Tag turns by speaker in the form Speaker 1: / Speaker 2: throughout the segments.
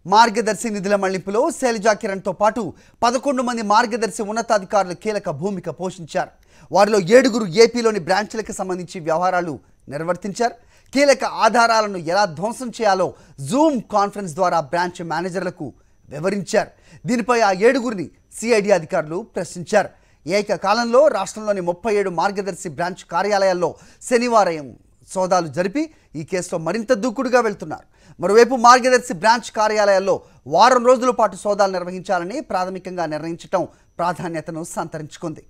Speaker 1: మార్గదర్శి నిధుల మళ్లింపులో శైలజా కిరణ్తో పాటు పదకొండు మంది మార్గదర్శి ఉన్నతాధికారులు కీలక భూమిక పోషించారు వారిలో ఏడుగురు ఏపీలోని బ్రాంచ్లకు సంబంధించి వ్యవహారాలు నిర్వర్తించారు కీలక ఆధారాలను ఎలా ధ్వంసం చేయాలో జూమ్ కాన్ఫరెన్స్ ద్వారా బ్రాంచ్ మేనేజర్లకు వివరించారు దీనిపై ఆ ఏడుగురిని సిఐడి అధికారులు ప్రశ్నించారు ఏకకాలంలో రాష్ట్రంలోని ముప్పై ఏడు మార్గదర్శి బ్రాంచ్ కార్యాలయాల్లో శనివారం సోదాలు జరిపి ఈ కేసులో మరింత దూకుడుగా వెళ్తున్నారు మరోవైపు మార్గదర్శి బ్రాంచ్ కార్యాలయాల్లో వారం రోజుల పాటు సోదాలు నిర్వహించాలని ప్రాథమికంగా నిర్ణయించడం ప్రాధాన్యతను సంతరించుకుంది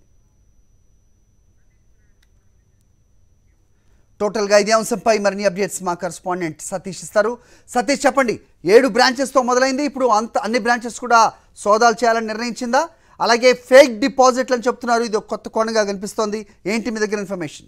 Speaker 1: టోటల్గా ఇదే అంశంపై మరిన్ని అప్డేట్స్ మా కరస్పాండెంట్ సతీష్ ఇస్తారు సతీష్ చెప్పండి ఏడు బ్రాంచెస్తో మొదలైంది ఇప్పుడు అంత అన్ని బ్రాంచెస్ కూడా సోదాలు చేయాలని నిర్ణయించిందా అలాగే ఫేక్ డిపాజిట్లు అని చెప్తున్నారు ఇది ఒక కొత్త కోణంగా కనిపిస్తోంది ఏంటి మీ దగ్గర ఇన్ఫర్మేషన్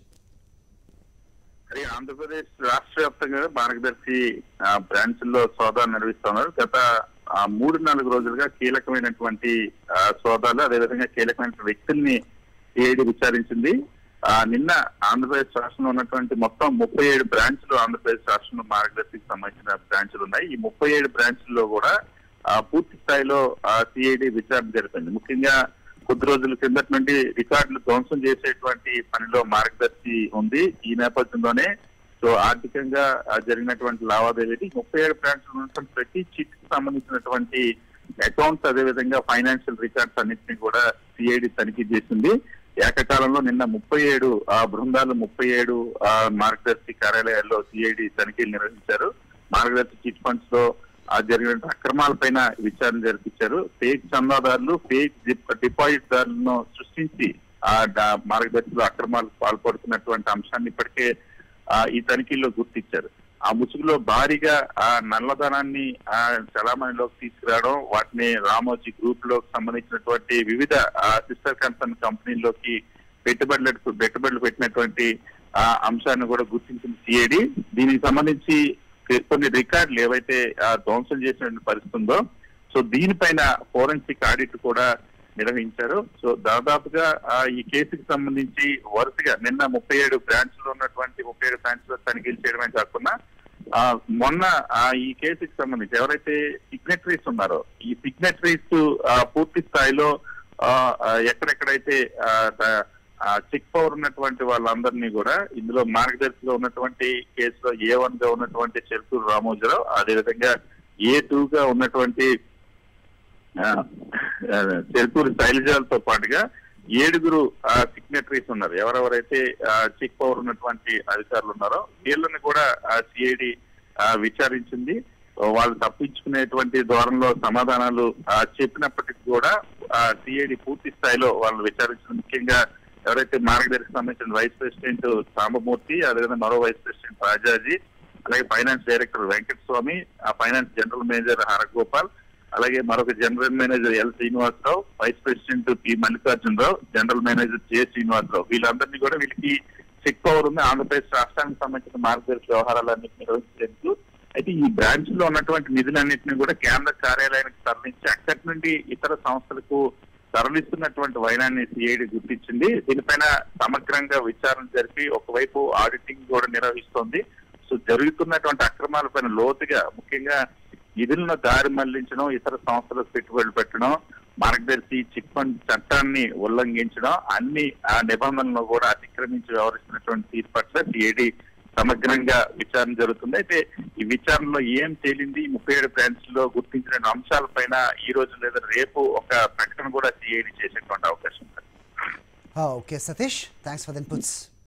Speaker 2: మరి ఆంధ్రప్రదేశ్ రాష్ట్ర వ్యాప్తంగా మార్గదర్శి బ్రాంచ్ లో సోదాలు నిర్వహిస్తున్నారు గత ఆ, మూడు నాలుగు రోజులుగా కీలకమైనటువంటి ఆ, సోదాలు అదేవిధంగా కీలకమైన వ్యక్తుల్ని సిఐడి విచారించింది ఆ, నిన్న ఆంధ్రప్రదేశ్ రాష్ట్రంలో ఉన్నటువంటి మొత్తం ముప్పై ఏడు బ్రాంచ్లు ఆంధ్రప్రదేశ్ రాష్ట్రంలో మార్గదర్శికి సంబంధించిన బ్రాంచ్లు ఉన్నాయి ఈ ముప్పై ఏడు బ్రాంచ్ల్లో కూడా ఆ, పూర్తి స్థాయిలో సిఐడి విచారణ జరిపింది ముఖ్యంగా కొద్ది రోజుల కిందటి నుండి రికార్డులు ధ్వంసం చేసేటువంటి పనిలో మార్గదర్శి ఉంది ఈ నేపథ్యంలోనే సో ఆర్థికంగా ఆ, జరిగినటువంటి లావాదేవీలు ముప్పై ఏడు బ్రాంచ్లు ఉన్నటువంటి ప్రతి చిట్ కి సంబంధించినటువంటి అకౌంట్స్ అదేవిధంగా ఫైనాన్షియల్ రికార్డ్స్ అన్నింటినీ కూడా సిఐడి తనిఖీ చేసింది ఏకకాలంలో నిన్న ముప్పై ఏడు ఆ బృందాలు ముప్పై ఏడు ఆ మార్గదర్శి కార్యాలయాల్లో సిఐడి తనిఖీలు నిర్వహించారు మార్గదర్శి చిట్ ఫండ్స్ లో ఆ జరిగిన అక్రమాలపైన విచారణ జరిపించారు ఫేక్ చందాదారులు ఫేక్ డిపాజిట్ దారులను సృష్టించి ఆ డా- మార్గదర్శిలో అక్రమాలకు పాల్పడుతున్నటువంటి అంశాన్ని ఇప్పటికే ఆ, ఈ తనిఖీల్లో గుర్తించారు ఆ ముసుగులో భారీగా ఆ నల్లధనాన్ని ఆ చలామణిలోకి తీసుకురావడం వాటిని రామోజీ గ్రూప్ లో సంబంధించినటువంటి వివిధ సిస్టర్ కన్సర్న్ కంపెనీల్లోకి పెట్టుబడులకు పెట్టుబడులు పెట్టినటువంటి ఆ అంశాన్ని కూడా గుర్తించిన సిఐడి దీనికి సంబంధించి కొన్ని రికార్డులు ఏవైతే ఆ, ధ్వంసం చేసిన పరిస్థితి ఉందో సో దీనిపైన ఫోరెన్సిక్ ఆడిట్ కూడా నిర్వహించారు సో దాదాపుగా ఆ, ఈ కేసుకి సంబంధించి వరుసగా నిన్న ముప్పై ఏడు బ్రాంచ్ లో ఉన్నటువంటి ముప్పై ఏడు బ్రాంచ్ లో తనిఖీలు చేయడమే కాకుండా ఆ, మొన్న ఆ, ఈ కేసుకి సంబంధించి ఎవరైతే సిగ్నటరీస్ ఉన్నారో ఈ సిగ్నటరీస్ పూర్తి స్థాయిలో ఆ, ఆ, ఎక్కడెక్కడైతే ఆ, ద- ఆ, చెక్ పవర్ ఉన్నటువంటి వాళ్ళందరినీ కూడా ఇందులో మార్గదర్శిగా ఉన్నటువంటి కేసులో ఏ వన్ గా ఉన్నటువంటి చెరుకూరు రామోజీరావు అదేవిధంగా ఏ టూ గా ఉన్నటువంటి ఆ, ఆ, చెరుకూరు శైలజాలతో పాటుగా ఏడుగురు సిగ్నటరీస్ ఉన్నారు ఎవరెవరైతే చెక్ పవర్ ఉన్నటువంటి అధికారులు ఉన్నారో వీళ్ళని కూడా సిఐడి విచారించింది వాళ్ళు తప్పించుకునేటువంటి ధోరణిలో సమాధానాలు ఆ, చెప్పినప్పటికీ కూడా సిఐడి పూర్తి స్థాయిలో వాళ్ళు విచారించిన ముఖ్యంగా ఎవరైతే మార్గదర్శి సంబంధించిన వైస్ ప్రెసిడెంట్ సాంబమూర్తి అదేవిధంగా మరో వైస్ ప్రెసిడెంట్ రాజాజీ అలాగే ఫైనాన్స్ డైరెక్టర్ వెంకట స్వామి ఆ ఫైనాన్స్ జనరల్ మేనేజర్ హరగోపాల్ అలాగే మరొక general manager L Srinivasarao vice president P Mallikarjunarao general manager J Srinivasarao వీళ్ళందరినీ కూడా వీళ్ళకి చెక్ పవర్ ఉంది ఆంధ్రప్రదేశ్ రాష్ట్రానికి సంబంధించిన మార్గదర్శి వ్యవహారాలన్నింటినీ నిర్వహించేందుకు అయితే ఈ బ్రాంచ్ లో ఉన్నటువంటి నిధులన్నింటినీ కూడా కేంద్ర కార్యాలయానికి తరలించి అక్కడి నుండి ఇతర సంస్థలకు తరలిస్తున్నటువంటి వైనాన్ని సిఐడి గుర్తించింది దీనిపైన సమగ్రంగా విచారణ జరిపి ఒకవైపు ఆడిటింగ్ కూడా నిర్వహిస్తోంది సో జరుగుతున్నటువంటి అక్రమాలపైన లోతుగా ముఖ్యంగా నిధులను దారి మళ్లించడం ఇతర సంస్థలకు పెట్టుబడులు పెట్టడం మార్గదర్శి చిట్ ఫండ్ చట్టాన్ని ఉల్లంఘించడం అన్ని ఆ నిబంధనలను కూడా అతిక్రమించి వ్యవహరిస్తున్నటువంటి తీరు పట్ల సిఐడి సమగ్రంగా విచారణ జరుగుతుంది అయితే ఈ విచారణలో ఏం తేలింది ముప్పై ఏడు బ్రాంచ్ లో గుర్తించిన అంశాలపైన ఈ రోజు లేదా రేపు ఒక ప్రకటన కూడా సిఐడి చేసేటువంటి అవకాశం ఉంది
Speaker 1: okay Satish thanks for the inputs